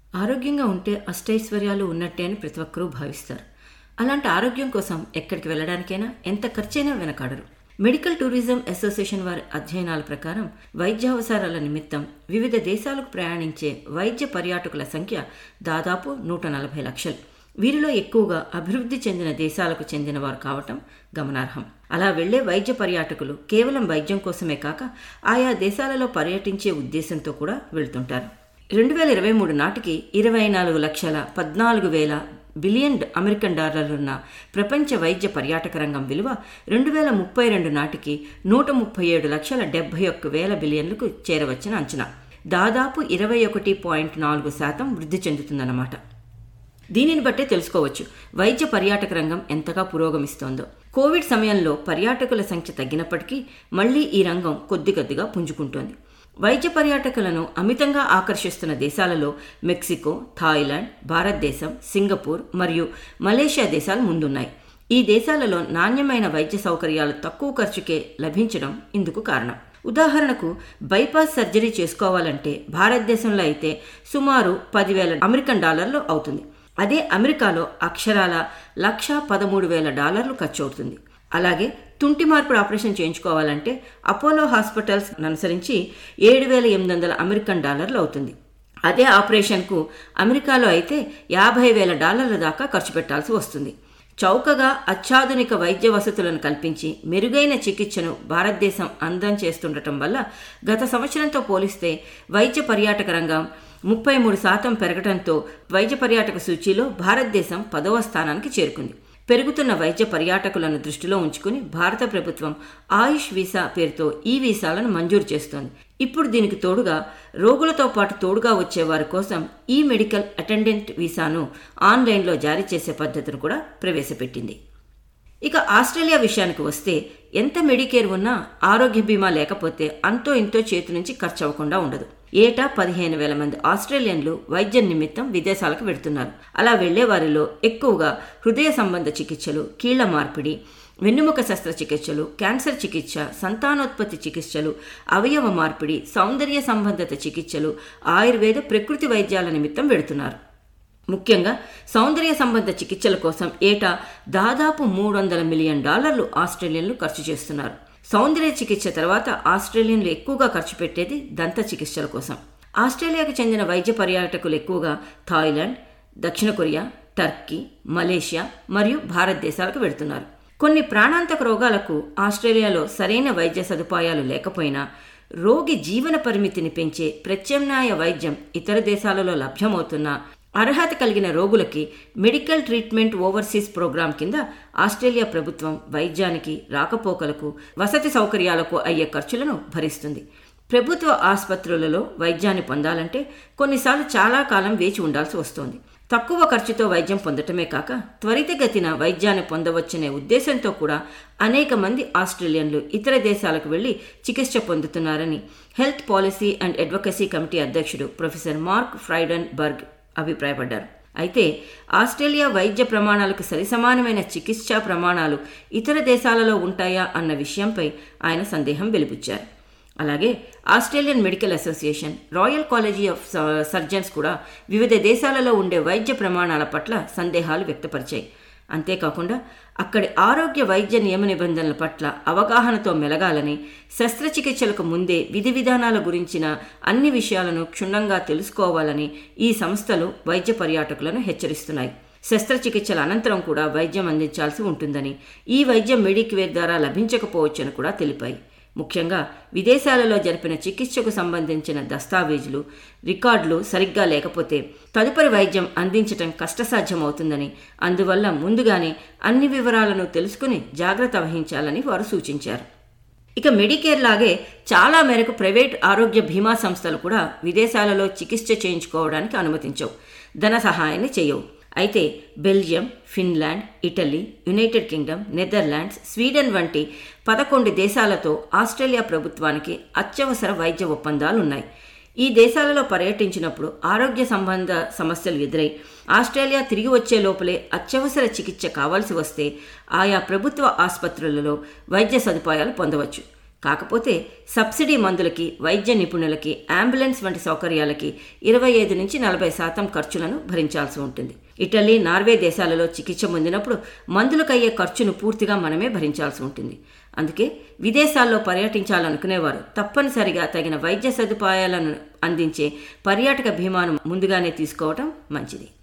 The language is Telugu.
ఆరోగ్యంగా ఉంటే అష్టైశ్వర్యాలు ఉన్నట్టే అని ప్రతి ఒక్కరూ భావిస్తారు అలాంటి ఆరోగ్యం కోసం ఎక్కడికి వెళ్ళడానికైనా ఎంత ఖర్చైనా వెనకాడరు మెడికల్ టూరిజం అసోసియేషన్ వారి అధ్యయనాల ప్రకారం వైద్యావసరాల నిమిత్తం వివిధ దేశాలకు ప్రయాణించే వైద్య పర్యాటకుల సంఖ్య దాదాపు నూట నలభై లక్షలు వీరిలో ఎక్కువగా అభివృద్ధి చెందిన దేశాలకు చెందిన వారు కావటం గమనార్హం అలా వెళ్లే వైద్య పర్యాటకులు కేవలం వైద్యం కోసమే కాక ఆయా దేశాలలో పర్యటించే ఉద్దేశంతో కూడా వెళ్తుంటారు రెండు వేల ఇరవై మూడు నాటికి ఇరవై నాలుగు లక్షల పద్నాలుగు వేల బిలియన్ అమెరికన్ డాలర్లున్న ప్రపంచ వైద్య పర్యాటక రంగం విలువ రెండు వేల ముప్పై రెండు నాటికి నూట ముప్పై ఏడు లక్షల డెబ్బై ఒక్క వేల బిలియన్లకు చేరవచ్చని అంచనా దాదాపు ఇరవై ఒకటి పాయింట్ నాలుగు శాతం వృద్ధి చెందుతుందన్నమాట దీనిని బట్టే తెలుసుకోవచ్చు వైద్య పర్యాటక రంగం ఎంతగా పురోగమిస్తోందో కోవిడ్ సమయంలో పర్యాటకుల సంఖ్య తగ్గినప్పటికీ మళ్లీ ఈ రంగం కొద్ది కొద్దిగా పుంజుకుంటోంది వైద్య పర్యాటకులను అమితంగా ఆకర్షిస్తున్న దేశాలలో మెక్సికో థాయిలాండ్ భారతదేశం సింగపూర్ మరియు మలేషియా దేశాలు ముందున్నాయి ఈ దేశాలలో నాణ్యమైన వైద్య సౌకర్యాలు తక్కువ ఖర్చుకే లభించడం ఇందుకు కారణం ఉదాహరణకు బైపాస్ సర్జరీ చేసుకోవాలంటే భారతదేశంలో అయితే సుమారు పదివేల అమెరికన్ డాలర్లు అవుతుంది అదే అమెరికాలో అక్షరాల లక్ష పదమూడు వేల డాలర్లు ఖర్చు అవుతుంది అలాగే తుంటి మార్పిడి ఆపరేషన్ చేయించుకోవాలంటే అపోలో హాస్పిటల్స్ అనుసరించి ఏడు వేల ఎనిమిది వందల అమెరికన్ డాలర్లు అవుతుంది అదే ఆపరేషన్కు అమెరికాలో అయితే యాభై వేల డాలర్ల దాకా ఖర్చు పెట్టాల్సి వస్తుంది చౌకగా అత్యాధునిక వైద్య వసతులను కల్పించి మెరుగైన చికిత్సను భారతదేశం అందం చేస్తుండటం వల్ల గత సంవత్సరంతో పోలిస్తే వైద్య పర్యాటక రంగం ముప్పై మూడు శాతం పెరగడంతో వైద్య పర్యాటక సూచీలో భారతదేశం పదవ స్థానానికి చేరుకుంది పెరుగుతున్న వైద్య పర్యాటకులను దృష్టిలో ఉంచుకుని భారత ప్రభుత్వం ఆయుష్ వీసా పేరుతో ఈ వీసాలను మంజూరు చేస్తోంది ఇప్పుడు దీనికి తోడుగా రోగులతో పాటు తోడుగా వచ్చే వారి కోసం ఈ మెడికల్ అటెండెంట్ వీసాను ఆన్లైన్లో జారీ చేసే పద్ధతిని కూడా ప్రవేశపెట్టింది ఇక ఆస్ట్రేలియా విషయానికి వస్తే ఎంత మెడికేర్ ఉన్నా ఆరోగ్య బీమా లేకపోతే అంతో ఇంతో చేతి నుంచి ఖర్చు అవ్వకుండా ఉండదు ఏటా పదిహేను వేల మంది ఆస్ట్రేలియన్లు వైద్యం నిమిత్తం విదేశాలకు వెడుతున్నారు అలా వెళ్లే వారిలో ఎక్కువగా హృదయ సంబంధ చికిత్సలు కీళ్ల మార్పిడి వెన్నుముక శస్త్రచికిత్సలు క్యాన్సర్ చికిత్స సంతానోత్పత్తి చికిత్సలు అవయవ మార్పిడి సౌందర్య సంబంధిత చికిత్సలు ఆయుర్వేద ప్రకృతి వైద్యాల నిమిత్తం వెడుతున్నారు ముఖ్యంగా సౌందర్య సంబంధ చికిత్సల కోసం ఏటా దాదాపు మూడు వందల మిలియన్ డాలర్లు ఆస్ట్రేలియన్లు ఖర్చు చేస్తున్నారు సౌందర్య చికిత్స తర్వాత ఆస్ట్రేలియన్లు ఎక్కువగా ఖర్చు పెట్టేది దంత చికిత్సల కోసం ఆస్ట్రేలియాకు చెందిన వైద్య పర్యాటకులు ఎక్కువగా థాయిలాండ్ దక్షిణ కొరియా టర్కీ మలేషియా మరియు భారతదేశాలకు వెడుతున్నారు కొన్ని ప్రాణాంతక రోగాలకు ఆస్ట్రేలియాలో సరైన వైద్య సదుపాయాలు లేకపోయినా రోగి జీవన పరిమితిని పెంచే ప్రత్యామ్నాయ వైద్యం ఇతర దేశాలలో లభ్యమవుతున్న అర్హత కలిగిన రోగులకి మెడికల్ ట్రీట్మెంట్ ఓవర్సీస్ ప్రోగ్రాం కింద ఆస్ట్రేలియా ప్రభుత్వం వైద్యానికి రాకపోకలకు వసతి సౌకర్యాలకు అయ్యే ఖర్చులను భరిస్తుంది ప్రభుత్వ ఆసుపత్రులలో వైద్యాన్ని పొందాలంటే కొన్నిసార్లు చాలా కాలం వేచి ఉండాల్సి వస్తోంది తక్కువ ఖర్చుతో వైద్యం పొందటమే కాక త్వరితగతిన వైద్యాన్ని పొందవచ్చనే ఉద్దేశంతో కూడా అనేక మంది ఆస్ట్రేలియన్లు ఇతర దేశాలకు వెళ్లి చికిత్స పొందుతున్నారని health policy and advocacy committee అధ్యక్షుడు ప్రొఫెసర్ మార్క్ ఫ్రైడన్ బర్గ్ అభిప్రాయపడ్డారు అయితే ఆస్ట్రేలియా వైద్య ప్రమాణాలకు సరిసమానమైన చికిత్సా ప్రమాణాలు ఇతర దేశాలలో ఉంటాయా అన్న విషయంపై ఆయన సందేహం వెలిబుచ్చారు అలాగే Australian medical association royal college of surgeons కూడా వివిధ దేశాలలో ఉండే వైద్య ప్రమాణాల పట్ల సందేహాలు వ్యక్తపరిచాయి అంతేకాకుండా అక్కడి ఆరోగ్య వైద్య నియమ నిబంధనల పట్ల అవగాహనతో మెలగాలని శస్త్రచికిత్సలకు ముందే విధి విధానాల గురించిన అన్ని విషయాలను క్షుణ్ణంగా తెలుసుకోవాలని ఈ సంస్థలు వైద్య పర్యాటకులను హెచ్చరిస్తున్నాయి శస్త్రచికిత్సల అనంతరం కూడా వైద్యం అందించాల్సి ఉంటుందని ఈ వైద్యం మెడిక్వేర్ ద్వారా లభించకపోవచ్చని కూడా తెలిపాయి ముఖ్యంగా విదేశాలలో జరిపిన చికిత్సకు సంబంధించిన దస్తావేజులు రికార్డులు సరిగ్గా లేకపోతే తదుపరి వైద్యం అందించటం కష్టసాధ్యమవుతుందని అందువల్ల ముందుగానే అన్ని వివరాలను తెలుసుకుని జాగ్రత్త వహించాలని వారు సూచించారు ఇక మెడికేర్ లాగే చాలా మేరకు ప్రైవేట్ ఆరోగ్య బీమా సంస్థలు కూడా విదేశాలలో చికిత్స చేయించుకోవడానికి అనుమతించవు ధన సహాయాన్ని చేయవు అయితే Belgium Finland Italy United Kingdom Netherlands Sweden వంటి పదకొండు దేశాలతో ఆస్ట్రేలియా ప్రభుత్వానికి అత్యవసర వైద్య ఒప్పందాలు ఉన్నాయి ఈ దేశాలలో పర్యటించినప్పుడు ఆరోగ్య సంబంధ సమస్యలు ఎదురై ఆస్ట్రేలియా తిరిగి వచ్చే లోపలే అత్యవసర చికిత్స కావాల్సి వస్తే ఆయా ప్రభుత్వ ఆసుపత్రులలో వైద్య సదుపాయాలు పొందవచ్చు కాకపోతే సబ్సిడీ మందులకి వైద్య నిపుణులకి అంబులెన్స్ వంటి సౌకర్యాలకి ఇరవై ఐదు నుంచి నలభై శాతం ఖర్చులను భరించాల్సి ఉంటుంది ఇటలీ నార్వే దేశాలలో చికిత్స పొందినప్పుడు మందులకయ్యే ఖర్చును పూర్తిగా మనమే భరించాల్సి ఉంటుంది అందుకే విదేశాల్లో పర్యటించాలనుకునేవారు తప్పనిసరిగా తగిన వైద్య సదుపాయాలను అందించే పర్యాటక బీమాను ముందుగానే తీసుకోవటం మంచిది